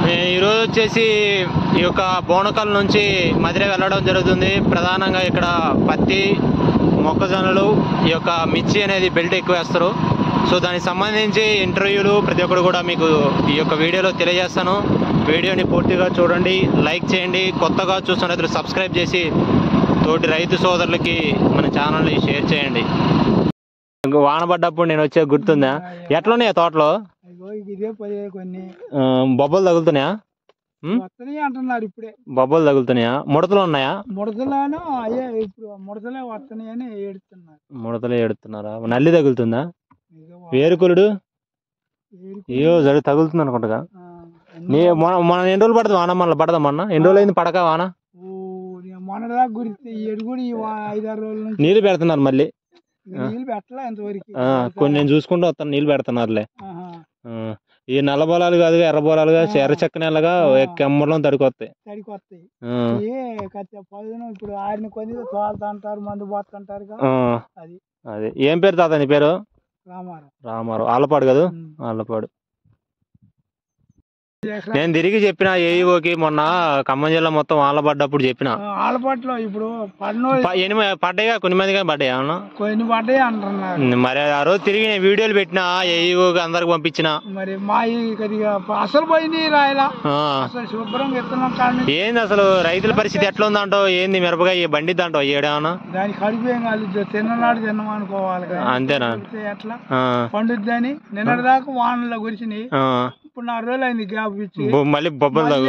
ఈ- ఈరోజు వచ్చేసి ఈ యొక్క బోనకల్ నుంచి మధుర వెళ్ళడం జరుగుతుంది ప్రధానంగా ఇక్కడ పత్తి మొక్కజొన్నలు ఈ యొక్క మిర్చి అనేది బెల్ట్ ఎక్కువ వేస్తారు సో దానికి సంబంధించి ఇంటర్వ్యూలు ప్రతి ఒక్కరు కూడా మీకు ఈ యొక్క వీడియోలో తెలియజేస్తాను వీడియోని పూర్తిగా చూడండి లైక్ చేయండి కొత్తగా చూస్తున్న రైతులు సబ్స్క్రైబ్ చేసి తోటి రైతు సోదరులకి మన ఛానల్ని షేర్ చేయండి ఇంకో వాన పడ్డప్పుడు నేను వచ్చే గుర్తుందా ఎట్లున్నాయి తోటలో ఇగో ఇదే పదే కొన్ని ఆ, బొబ్బలు తగులుతున్నాయా ఉమ్? వస్తున్నాయి అంటున్నారు ఇప్పుడే బొబ్బలు తగులుతున్నాయా ముడతలు ఉన్నాయా ముడతలను అయ్యే ఇప్పుడు ముడతలే వస్తున్నాయి అని ఏడుతున్నారు ముడతలు ఎడుతున్నారా నల్లి తగులుతుందా ఇగో వా- వేరుకులుడు ఏడుకు- అయ్యో జడి తగులుతుంది అనుకుంటా ఆ, నీ అన్ని- మన మన ఎన్ని రోజులు పడుతుంది వాన మన పడదా మొన్న ఎన్ని రోజులు అయింది పడక వాన ఓ, నేను మొన్నటిదాకా గురించి ఈ ఏడు కూడా ఈ వా- ఐదారు రోజుల నుంచి నీళ్ళు పెడుతున్నారు మళ్ళీ నీళ్ళు పెట్టలే ఇంతవరకు ఆ, కొన్ని నేను చూసుకుంటూ వస్తాను నీళ్ళు పెడుతున్నారులే ఆహా. ఆ, ఈ నల్ల బొలాలు కాదుగా ఎర్ర బొలాలుగా ఎర్ర చెక్క నెలగా కెమ్మలో తడికొస్తాయి తడికి వస్తాయి ఆ, ఏ కత్తి పదును ఇప్పుడు ఆరిన కొన్ని తోలుతా అంటారు మందు పోతుంటారు ఆ, అది అది ఏం పేరు తాత నీ పేరు రామారం రామారావు ఆలపాడు కదా ఉమ్. ఆలపాడు ఎకరా- నేను తిరిగి చెప్పిన ఏఈఓకి మొన్న ఖమ్మం జిల్లా మొత్తం వానలు పడ్డప్పుడు చెప్పిన ఆ, ఆలపాట్లో ఇప్పుడు పడినోళ్ళు ప- ఎనిమిది పడ్డాయిగా కొన్ని మందిగా పడ్డాయి అవునా కొన్ని పడ్డాయి అంటున్నారు మరి ఆ రోజు తిరిగి నేను వీడియోలు పెట్టిన ఏఈఓకి అందరికి పంపించిన మరి మా ఈ కొద్దిగా అసలు పోయినాయి రాయలా ఆ. అసలు శుభ్రంగా ఇస్తున్నాం కానీ ఏంది అసలు రైతుల పరిస్థితి ఎట్లా ఉందంటావు ఏంది మిరపకాయ బండిద్దంటావు ఏడేమన్నా దానికి కడిపోయేం కాదు తిన్ననాడు తిన్నాం అనుకోవాలి కదా. అంతేనా తింటే ఎట్లా ఆ, పండుద్దని నిన్నటి దాకా వానలో కురిసినాయి ఆ. ఇప్పుడు నాలుగు రోజులు అయింది గ్యాప్ ఇచ్చి బొ- మళ్ళీ బొబ్బలు తగు మళ్ళీ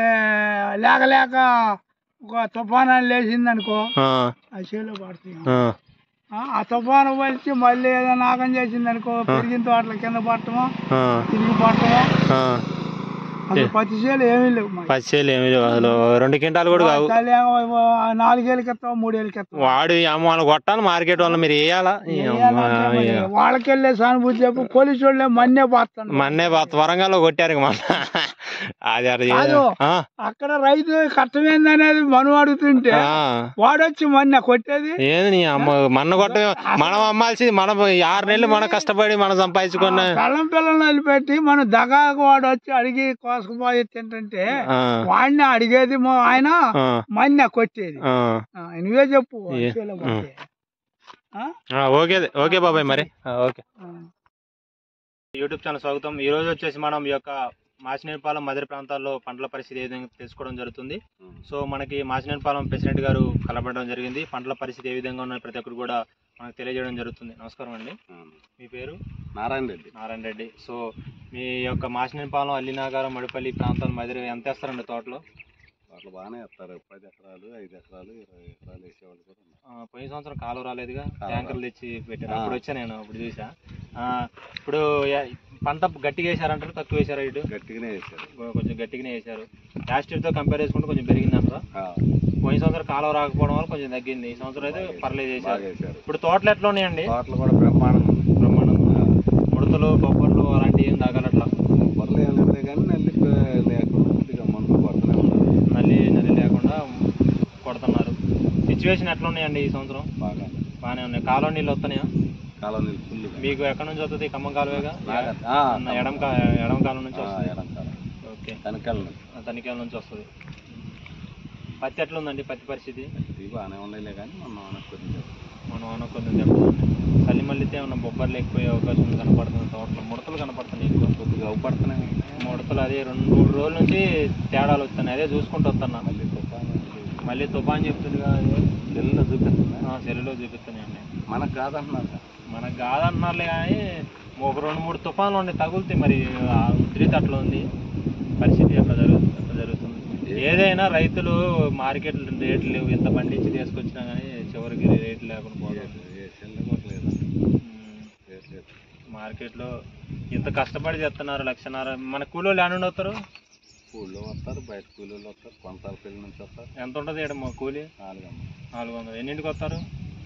లేక లేక ఒక తుఫానాన్ని లేచింది అనుకో ఆ, ఆ చేలో పడుతుంది ఆ, ఆ, ఆ తుఫాను వచ్చి మళ్ళీ ఏదో నాగం చేసింది అనుకో పెరిగిన తోటల కింద పట్టమో ఆ, తిరిగి పట్టమో ఆ. అసలు పత్తి చేలు ఏమీ లేవు మాకు. పచ్చేలు ఏమి లేవు అసలు రెండు క్వింటాలు కూడా కావు తల్లి ఏమో నాలుగేళ్ళకి ఎత్తావు మూడేళ్ళకి ఎత్తావు వాడు ఈ అమ్మ వాళ్ళు కొట్టాలి మార్కెట్ వల్ల మీరు వేయాలా ఈ అమ్మ, ఈ వాళ్ళకెళ్ళే సానుభూతి చెప్పు పోలీసు వాళ్ళే మన్నే పోతాను మొన్నే వరంగల్లో కొట్టారు ఇంక మొన్న అది అక్కడ కాదు. ఆ, అక్కడ రైతు కష్టమైందనేది మనం అడుగుతుంటే ఆ. వాడొచ్చి మన్న కొట్టేది ఏంది నీ అమ్మ మన కొట్ట మనం అమ్మాల్సింది మనం ఈ ఆరు నెలలు మనం కష్టపడి మనం సంపాదించుకున్న కళ్ళం పిల్లలు వదిలిపెట్టి మనం దగాకు వాడు వచ్చి అడిగి కోసుకుపోయి తింటుంటే ఆ, వాడిని అడిగేది మా ఆయన ఆ, మన్న కొట్టేది ఆ. ఆ, నువ్వే చెప్పు ఏ- చేలో పోతే. ఆ? ఆ, ఓకే ఓకే బాబాయ్ మరి ఆ, ఓకే ఆ. యూట్యూబ్ ఛానల్ స్వాగతం ఈ రోజు వచ్చేసి మనం ఈ యొక్క మాచినేనిపాలెం మధుర ప్రాంతాల్లో పంటల పరిస్థితి ఏ విధంగా తెలుసుకోవడం జరుగుతుంది సో మనకి మాచినేనిపాలెం ప్రెసిడెంట్ గారు కలపడం జరిగింది పంటల పరిస్థితి ఏ విధంగా ఉన్నాయి ప్రతి ఒక్కరు కూడా మనకు తెలియజేయడం జరుగుతుంది నమస్కారం అండి మీ పేరు నారాయణ రెడ్డి నారాయణ రెడ్డి సో మీ యొక్క మాచినేనిపాలెం అల్లినాగారం మడిపల్లి ప్రాంతాలు మధుర ఎంత వేస్తారండి తోటలో అట్లా బాగానే వేస్తారు పది ఎకరాలు ఐదు ఎకరాలు ఇరవై ఎకరాలు వేసేవాళ్ళు కూడా ఉన్నారు ఆ, పోయిన సంవత్సరం కాలువ రాలేదుగా కాలువ ట్యాంకర్లు తెచ్చి పెట్టారు ఆ. అప్పుడు వచ్చా నేను అప్పుడు చూసా ఆ, ఇప్పుడు యా- పంట గట్టిగా వేసారంటారు తక్కువ వేసారా ఇటు గట్టిగానే వేసారు కొంచెం గట్టిగానే వేసారు లాస్ట్ ఇయర్తో కంపేర్ చేసుకుంటే కొంచెం పెరిగిందంటారా ఆ, పోయిన సంవత్సరం కాలువ రాకపోవడం వల్ల కొంచెం తగ్గింది ఈ సంవత్సరం అయితే పర్లేదు బాగా వేసారు వేసారు ఇప్పుడు తోటలు ఎట్లా ఉన్నాయండి తోటలు కూడా బ్రహ్మాండంగా ఉంది. బ్రహ్మాండంగా ఆ, ముడతలు బొబ్బర్లు అలాంటివి ఏం తాగాలట్లా బొర్రలు ఏం లేదు కానీ నల్లి లేకుండా కొద్దిగా మందులు కొడుతూనే ఉన్నారు నల్లి నల్లి లేకుండా కొడుతున్నారు సిచ్యువేషన్ ఎట్లా ఉన్నాయండి ఈ సంవత్సరం బాగా బాగానే ఉన్నాయి కాలువ నీళ్ళు వస్తున్నాయా కాలం నీళ్ళు ఫుల్ మీకు ఎక్కడి నుంచి వస్తుంది ఖమ్మం కాలువేగా ఆ, అన్న ఎడం కా- ఎడం కాలం నుంచి ఆ, వస్తుంది ఎడంకాలం. ఓకే వెనకాల తనిఖీల నుంచి వస్తుంది పత్తి ఎట్లా ఉందండి పత్తి పరిస్థితి ఇది బాగానే ఉన్నాయిలే కానీ మన నాన్న కొద్దిగా మనం అన్న కొంచెం దెబ్బతింది చలి మళ్ళీతే ఏమన్నా బొబ్బర్లు ఎక్కువ అవకాశం కనపడుతుంది తోటలో ముడతలు కనపడుతున్నాయి ఎక్కువ కొద్దిగా అవుపడుతున్నాయి ముడతలు అదే రెండు మూడు రోజుల నుంచి తేడాలు వస్తున్నాయి అదే చూసుకుంటూ వస్తున్నా మళ్ళీ తుఫాను మళ్ళీ తుఫాన్ చెప్తుందిగా అదే సెల్లులో చూపిస్తున్నా ఆ, సెల్లులో చూపిస్తున్నాయండి మనకు కాదంటున్నారు మనకు కాదన్నారులే కానీ ఒక రెండు మూడు తుఫాన్లు ఉండి తగులుతాయి మరి ఆ ఉధృతి అట్లా ఉంది పరిస్థితి అట్లా జరుగు అట్లా జరుగుతుంది ఏదైనా రైతులు మార్కెట్ రేట్లు ఎంత పండించి తీసుకొచ్చినా కానీ చివరికి రేట్లు లేకుండా పోతుంది ఏ సెల్లు కూడా లేదు లేదు, లేదు. మార్కెట్లో ఇంత కష్టపడి చేస్తున్నారు లక్షన్నర మన కూలీలు ఏమన్నా వస్తారు ఊళ్ళో వస్తారు బయట కూలీలు వస్తారు కొంతాల పెళ్లి నుంచి వస్తారు ఎంత ఉంటుంది ఇక్కడ మా కూలీ నాలుగు అమ్మ నాలుగు వందలు ఎన్నింటికి వస్తారు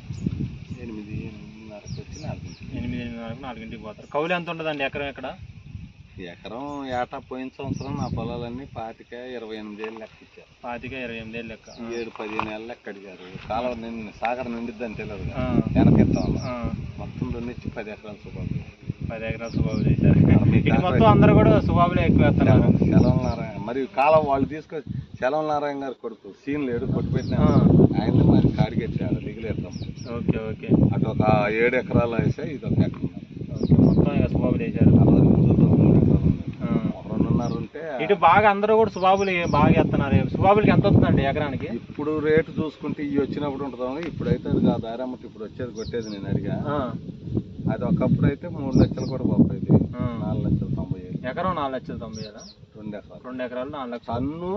ఎనిమిది ఎనిమిదిన్నరకు వచ్చి నాలుగు ఎనిమిది ఎనిమిదిన్నరకు నాలుగింటికి పోతారు కౌలు ఎంత ఉంటుందండి ఎకరం ఎక్కడ ఎకరం ఏటా పోయిన సంవత్సరం నా పొలాలన్నీ పాతిక ఇరవై ఎనిమిది ఏళ్ళు లెక్క ఇచ్చారు పాతిక ఇరవై ఎనిమిది ఏళ్ళు లెక్క ఈ ఏడు పదిహేను ఏళ్ళు లెక్క అడిగారు కాలువ నిండి సాగర్ నిండిద్దని తెలియదు ఆ, వెనకెత్తాం ఆ, మొత్తం దున్నిచ్చి పది ఎకరాలు సుబాబు పది ఎకరాలు సుబాబు చేశారు మీకు ఇటు మొత్తం అందరూ కూడా సుబాబులే ఎక్కువ వేస్తున్నారు సెలవులు మరి కాలం వాళ్ళు తీసుకొచ్చి చలం నారాయణ గారు కొడుకు సీన్ లేడు కొట్టు పెట్టిన ఆ. ఆయన మరి కాడిగెట్టాడు దిగులేస్తాం ఓకే ఓకే అటు ఒక ఏడు ఎకరాలు వేసా ఇది ఒక ఎకరం ఓకే మొత్తం ఇక సుబాబులు వేశారు అరవై మూడు మూడు ఎకరాలు ఉంది. ఆ. ఒక రెండున్నర ఉంటే ఇటు బాగా అందరూ కూడా సుబాబులు బాగా ఎత్తున్నారు సుబాబులకి ఎంత వస్తుందండి ఎకరానికి ఇప్పుడు రేటు చూసుకుంటే ఇవి వచ్చినప్పుడు ఉంటుందా ఇప్పుడైతే అది కాదు ఆరామట్టి ఇప్పుడు వచ్చేది కొట్టేది నేను అడిగా ఆ. అది ఒకప్పుడు అయితే మూడు లక్షలు కూడా పోతుంది ఆ. నాలుగు లక్షల తొంభై ఐదు ఎకరం నాలుగు లక్షల తొంభై కదా రెండు ఎకరాలు రెండు ఎకరాలు నాలుగు లక్షలు టన్ను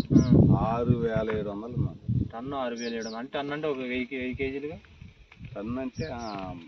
ఆ. ఆరు వేల ఏడు వందలు ఉన్నాను టన్ను ఆరు వేలు ఏడు వందలు. అంటే టన్ను అంటే ఒక వెయ్యి వెయ్యి కేజీలుగా టన్ను అంటే ఆ,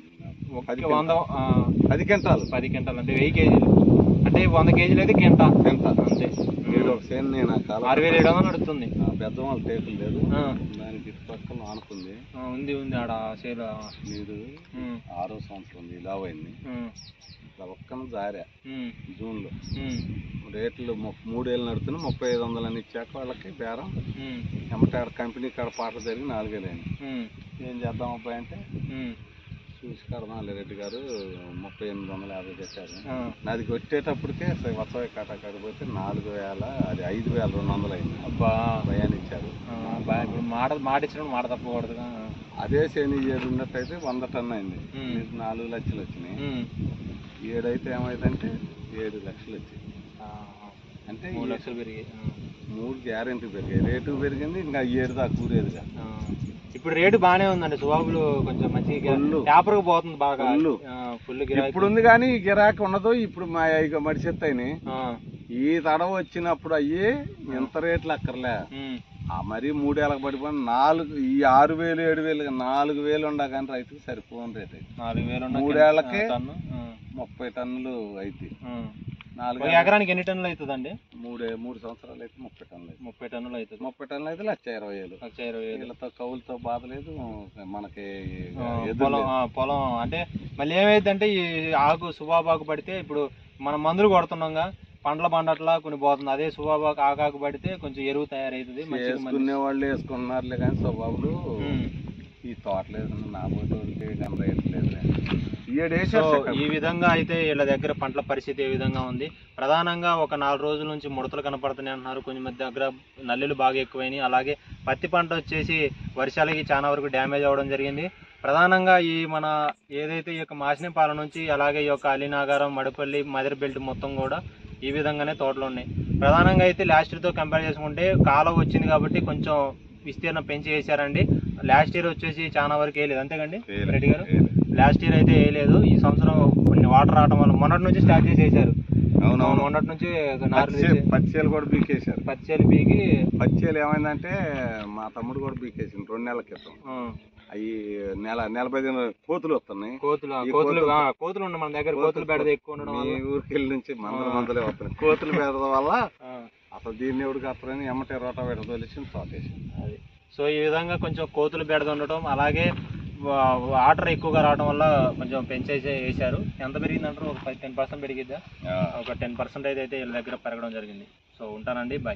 ఒక పది వంద ఆ, పది క్వింటాలు పది క్వింటాలు అంటే వెయ్యి కేజీలు అంటే వంద కేజీలు అయితే కింట క్వింటాల్ అంతే ఏడు ఒక సేన్ నేను ఆ కాలం ఆరు వేలు ఏడు వందలు నడుస్తుంది బెద్దం టేకులు లేదు ఆ. దానికి ఇటు పక్కన ఆనుకుంది ఆ, ఉంది ఉంది ఆడ సేల్ నీరు ఉమ్, ఆరో సంవత్సరం ఇలా అయింది ఉమ్, ఇలా ఒక్కన జారా ఉమ్, జూన్లో ఉమ్, రేట్లు ము- మూడేళ్ళు నడుతున్నా ముప్పై ఐదు వందలు అని ఇచ్చాక వాళ్ళకి బేరం ఉమ్, ఎమ్మటే ఆడ కంపెనీ కాడ పాటలు జరిగి నాలుగేళ్ళు అయింది ఉమ్, ఏం చేద్దాం అబ్బాయి అంటే ఉమ్, చూసి కడదాం రెడ్డి గారు ముప్పై ఎనిమిది వందల యాభై చెప్పారు ఆ, నాది కొట్టేటప్పటికే వసవ కాటా కాడిపోతే నాలుగు వేల అది ఐదు వేల రెండు వందలు అయింది అబ్బా భయాన్ని ఇచ్చారు ఆ, బా- ఇప్పుడు మాట మాట ఇచ్చినప్పుడు మాట తప్పకూడదుగా అదే శని ఏడు ఉన్నట్టయితే వంద టన్ను అయింది ఉమ్. మీకు నాలుగు లక్షలు వచ్చినాయి ఉమ్, ఏడైతే ఏమైందంటే ఏడు లక్షలు వచ్చాయి ఆ, అంటే మూడు ఈ లక్షలు పెరిగాయి ఆ, మూడు గ్యారెంటీ పెరిగాయి రేటు పెరిగింది ఇంకా ఏడు దాకా కూరేదిగా ఆ. ఇప్పుడు రేటు బాగానే ఉందండి సుబాబులు కొంచెం మంచిగా ఫుల్లు. పేపర్కి పోతుంది బాగా ఫుల్లు. ఫుల్ గిరాకీ ఇప్పుడు ఉంది కానీ ఈ గిరాకీ ఉండదు ఇప్పుడు మా ఇక మడిచెత్తాయి ఆ, ఈ తడవ వచ్చినప్పుడు అయ్యి ఎంత రేట్లు అక్కర్లే ఉమ్, ఆ మరీ మూడేళ్ళకి పడిపోయిన నాలుగు ఈ ఆరు వేలు ఏడు వేలు నాలుగు వేలు ఉండ కానీ రైతుకి సరిపోని రేట్ అయితే నాలుగు వేలు ఉన్న మూడేళ్లకి కింద టన్ను ఆ, ముప్పై టన్నులు అయితే ఆ. నాలుగు ఒక ఎకరానికి ఎన్ని టన్నులు అవుతుందండి మూడే మూడు సంవత్సరాలు అయితే ముప్పై టన్నులు అయితే ముప్పై టన్నులు అవుతుంది ముప్పై టన్నులు అయితే లక్ష ఇరవై వేలు లక్ష ఇరవై వేలు వీళ్ళతో కవులతో బాధ లేదు మనకి ఆ, ఎదురు పొలం లేదు. ఆ, పొలం అంటే మళ్ళీ ఏమైందంటే ఈ ఆకు సుబాబాకు పడితే ఇప్పుడు మనం మందులు కొడుతున్నాంగా పండ్ల పండట్లా కొన్ని పోతుంది అదే సుబాబాకు ఆకాకు పడితే కొంచెం ఎరువు తయారవుతుంది మంచిగా మళ్ళీ- వేసుకునే వాళ్ళు వేసుకున్నారులే కానీ స్వభావులు ఉమ్. ఈ తోటలేదు నా పోటీ కనరేయట్లేదు సో ఏడేసారు ఈ విధంగా అయితే వీళ్ళ దగ్గర పంటల పరిస్థితి ఏ విధంగా ఉంది ప్రధానంగా ఒక నాలుగు రోజుల నుంచి ముడతలు కనపడుతున్నాయి అంటున్నారు కొంచెం మంది దగ్గర నల్లులు బాగా ఎక్కువైనాయి అలాగే పత్తి పంట వచ్చేసి వర్షాలకి చాలా వరకు డ్యామేజ్ అవ్వడం జరిగింది ప్రధానంగా ఈ మన ఏదైతే ఈ యొక్క మాసినపాలెం నుంచి అలాగే ఈ యొక్క అలీనాగారం మడిపల్లి మదర్ బెల్ట్ మొత్తం కూడా ఈ విధంగానే తోటలు ఉన్నాయి ప్రధానంగా అయితే లాస్ట్ ఇయర్తో కంపేర్ చేసుకుంటే కాలం వచ్చింది కాబట్టి కొంచెం విస్తీర్ణం పెంచి వేశారండి లాస్ట్ ఇయర్ వచ్చేసి చాలా వరకు వేయలేదు అంతేకండి రెడ్డి గారు లాస్ట్ ఇయర్ అయితే వేయలేదు ఈ సంవత్సరం కొన్ని వాటర్ రావడం వల్ల మొన్నటి నుంచి స్టార్ట్ చేసి వేశారు అవునవును మొన్నటి నుంచి నారు పచ్చేలు పచ్చేలు కూడా బీకేశారు పచ్చేలు పీకి పచ్చేలు ఏమైందంటే మా తమ్ముడు కూడా బీకేసింది రెండు నెలల క్రితం ఆ, అవి నెల నలభై దిన కోతులు వస్తున్నాయి కోతులు ఆ, ఈ కోతులు కోతులు- ఆ, కోతులు ఉన్నాయి మన దగ్గర కోతులు బెడద ఎక్కువ ఉండడం మీ వల్ల ఊరికి వెళ్ళి నుంచి మందల మందలే వస్తున్నాయి కోతులు పెడద వల్ల ఆ, అసలు దీన్ని ఎవడు కట్టరని ఎమ్మటే రోటా పెడత తోలేసి తోటేసి అది సో ఈ విధంగా కొంచెం కోతులు బెడద ఉండటం అలాగే వా- వాటర్ ఎక్కువగా రావడం వల్ల కొంచెం పెంచేసి వేశారు ఎంత పెరిగిందంటారు ఒక టెన్ పర్సెంట్ పెరిగిద్దా ఒక టెన్ పర్సెంట్ అయితే అయితే వీళ్ళ దగ్గర పెరగడం జరిగింది సో ఉంటానండి బాయ్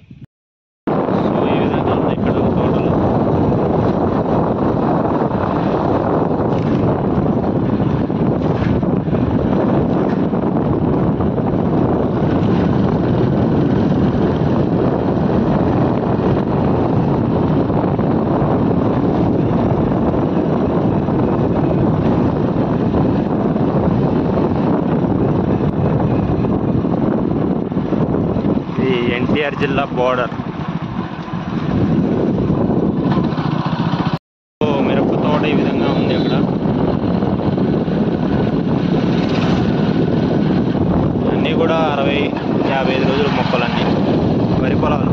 సో ఈ విధంగా ఉన్నాయి ఇక్కడ తోటలు ఇది ఎన్టీఆర్ జిల్లా బోర్డర్ సో మిరప తోట ఈ విధంగా ఉంది అక్కడ అన్నీ కూడా అరవై యాభై ఐదు రోజుల మొక్కలన్నీ వరి పొలాలు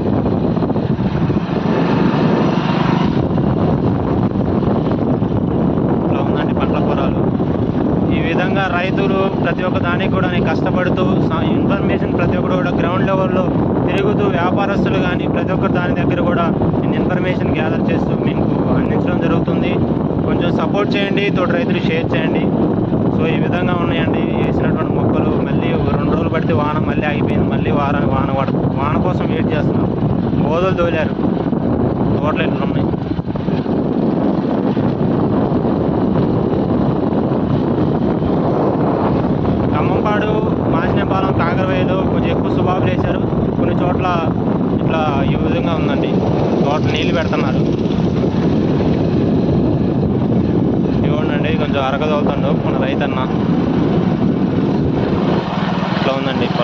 ఇట్లా ఉందండి పండ్ల పొలాలు ఈ విధంగా రైతులు ప్రతి ఒక్క దానికి కూడా కష్టపడుతూ సా- ఇన్ఫర్మేషన్ ప్రతి ఒక్కరు కూడా గ్రౌండ్ లెవెల్లో తిరుగుతూ వ్యాపారస్తులు కానీ ప్రతి ఒక్కరు దాని దగ్గర కూడా ఇన్ఫర్మేషన్ గ్యాదర్ చేస్తూ మీకు అందించడం జరుగుతుంది కొంచెం సపోర్ట్ చేయండి తోటి రైతులు షేర్ చేయండి సో ఈ విధంగా ఉన్నాయండి వేసినటువంటి మొక్కలు మళ్ళీ రెండు రోజులు పడితే వాన మళ్ళీ ఆగిపోయింది మళ్ళీ వారానికి వాన పడ వాన కోసం వెయిట్ చేస్తున్నాం బోధలు తోలారు తోటలు ఎట్లా ఉన్నాయి ఖమ్మంపాడు మాసినేపాలెం కాకరవేలు కొంచెం ఎక్కువ సుబాబులు వేశారు కొన్ని చోట్ల ఈ విధంగా ఉందండి తోట నీళ్ళు పెడుతున్నారు ఇవ్వండి కొంచెం అరగదవుతుండు మన రైతన్న ఇట్లా ఉందండి పొలం